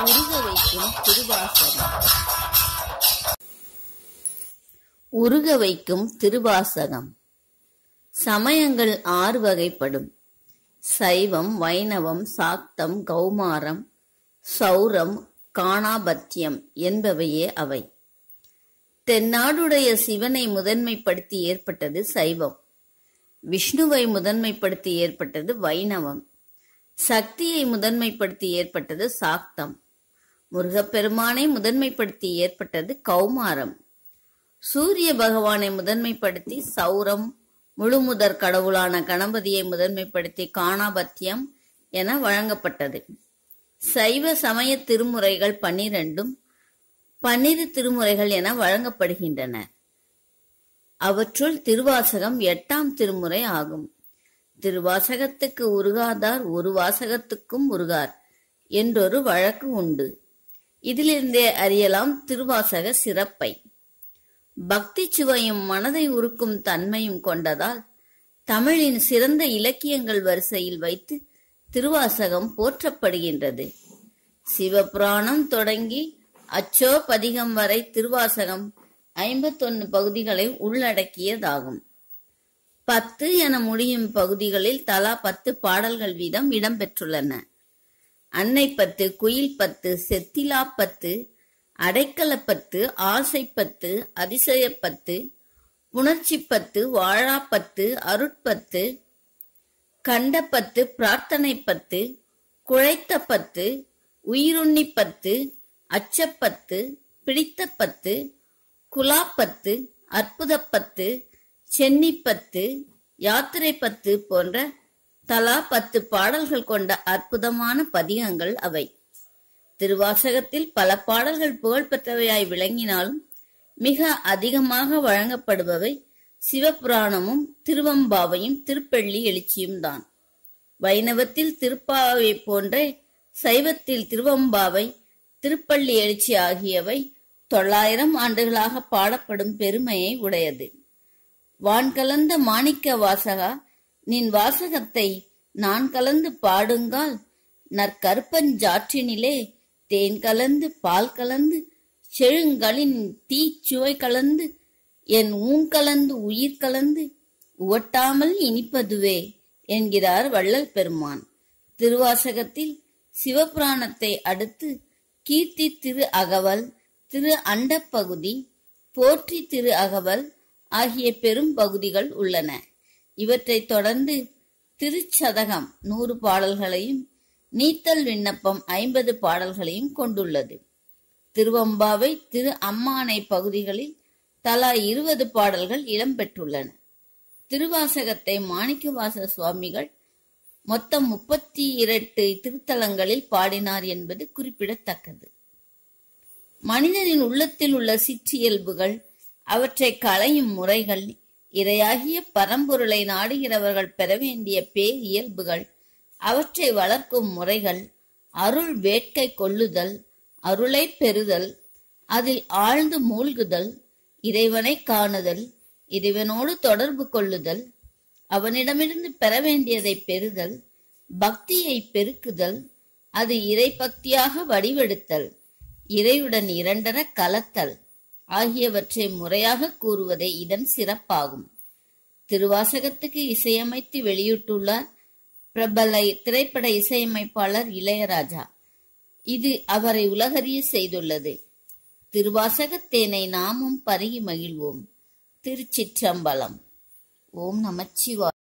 உருக வைக்கும் திருவாசகம் உருக வைக்கும் திருவாசகம் சமயங்கள் ஆறு வகைப்படும் சைவம் வைணவம் சாக்தம் கௌமாரம் சௌரம் காணாபத்தியம் என்பவையே அவை தென்னாடுடைய சிவனை முதன்மைப்படுத்தி ஏற்பட்டது சைவம் விஷ்ணுவை முதன்மைப்படுத்தி ஏற்பட்டது வைணவம் சக்தியை முதன்மைப்படுத்தி ஏற்பட்டது சாக்தம் முருகப்பெருமானை முதன்மைப்படுத்தி ஏற்பட்டது கௌமாரம் சூரிய பகவானை முதன்மைப்படுத்தி சௌரம் முழுமுதற் கடவுளான கணபதியை முதன்மைப்படுத்தி காணாபத்தியம் என வழங்கப்பட்டது சைவ சமய திருமுறைகள் பன்னிரண்டும் பன்னிரு திருமுறைகள் என வழங்கப்படுகின்றன அவற்றுள் திருவாசகம் எட்டாம் திருமுறை ஆகும் திருவாசகத்துக்கு உருகாதார் ஒரு வாசகத்துக்கும் உருகார் என்றொரு வழக்கு உண்டு இதிலிருந்தே அறியலாம் திருவாசக சிறப்பை பக்தி சுவையும் மனதை உருக்கும் தன்மையும் கொண்டதால் தமிழின் சிறந்த இலக்கியங்கள் வரிசையில் வைத்து திருவாசகம் போற்றப்படுகின்றது சிவபுராணம் தொடங்கி அச்சோ பதிகம் வரை திருவாசகம் ஐம்பத்தொன்னு பகுதிகளை உள்ளடக்கியதாகும் பத்து என முடியும் பகுதிகளில் தலா பத்து பாடல்கள் வீதம் இடம்பெற்றுள்ளன அன்னை பத்து குயில் பத்து செத்திலா பத்து அடைக்கலப்பத்து ஆசைப்பத்து அதிசயப்பத்து புணர்ச்சிப்பத்து வாழாப்பத்து அருட்பத்து கண்டப்பத்து பிரார்த்தனை பத்து குழைத்த பத்து உயிருண்ணி பத்து அச்சப்பத்து பிடித்த பத்து குலாப்பத்து அற்புதப்பத்து சென்னிப்பத்து யாத்திரை பத்து போன்ற தலா பத்து பாடல்கள் கொண்ட அற்புதமான பதிகங்கள் அவை திருவாசகத்தில் பல பாடல்கள் புகழ்பெற்றவையாய் விளங்கினாலும் மிக அதிகமாக வழங்கப்படுபவை சிவபுராணமும் திருவம்பாவையும் திருப்பள்ளி எழுச்சியும் தான் வைணவத்தில் திருப்பாவை போன்றே சைவத்தில் திருவம்பாவை திருப்பள்ளி எழுச்சி ஆகியவை தொள்ளாயிரம் ஆண்டுகளாக பாடப்படும் பெருமையை உடையது வான் கலந்த மாணிக்க வாசகா நின் வாசகத்தை நான் கலந்து பாடுங்கால் நற்கருப்பஞ்சாற்றினிலே தேன் கலந்து பால் கலந்து செழுங்களின் தீச்சுவை கலந்து என் ஊன் கலந்து உயிர் கலந்து உவட்டாமல் இனிப்பதுவே என்கிறார் வள்ளல் பெருமான் திருவாசகத்தில் சிவபுராணத்தை அடுத்து கீர்த்தி திரு அகவல் திரு அண்டப்பகுதி போற்றி திரு அகவல் ஆகிய பெரும் பகுதிகள் உள்ளன இவற்றை தொடர்ந்து திருச்சதகம் நூறு பாடல்களையும் நீத்தல் விண்ணப்பம் ஐம்பது பாடல்களையும் கொண்டுள்ளது திருவம்பாவை திரு அம்மானை பகுதிகளில் தலா இருபது பாடல்கள் இடம்பெற்றுள்ளன திருவாசகத்தை மாணிக்கவாச சுவாமிகள் மொத்தம் முப்பத்தி இரண்டு திருத்தலங்களில் பாடினார் என்பது குறிப்பிடத்தக்கது மனிதனின் உள்ளத்தில் உள்ள சிற்றியல்புகள் அவற்றை களையும் முறைகள் இரையாகிய பரம்பொருளை நாடுகிறவர்கள் பெற வேண்டிய பேரியல்புகள் அவற்றை வளர்க்கும் முறைகள் அருள் வேட்கை கொள்ளுதல் அருளை பெறுதல் அதில் ஆழ்ந்து மூழ்குதல் இறைவனை காணுதல் இறைவனோடு தொடர்பு கொள்ளுதல் அவனிடமிருந்து பெற வேண்டியதை பெறுதல் பக்தியை பெருக்குதல் அது இறை பக்தியாக வடிவெடுத்தல் இறையுடன் இரண்டர கலத்தல் ஆகியவற்றை முறையாக கூறுவதே இதன் சிறப்பாகும் திருவாசகத்துக்கு இசையமைத்து வெளியிட்டுள்ளார் பிரபல திரைப்பட இசையமைப்பாளர் இளையராஜா இது அவரை உலகறிய செய்துள்ளது திருவாசகத்தேனை நாமும் பருகி மகிழ்வோம் திருச்சிற்றம்பலம் ஓம் நமச்சிவாய்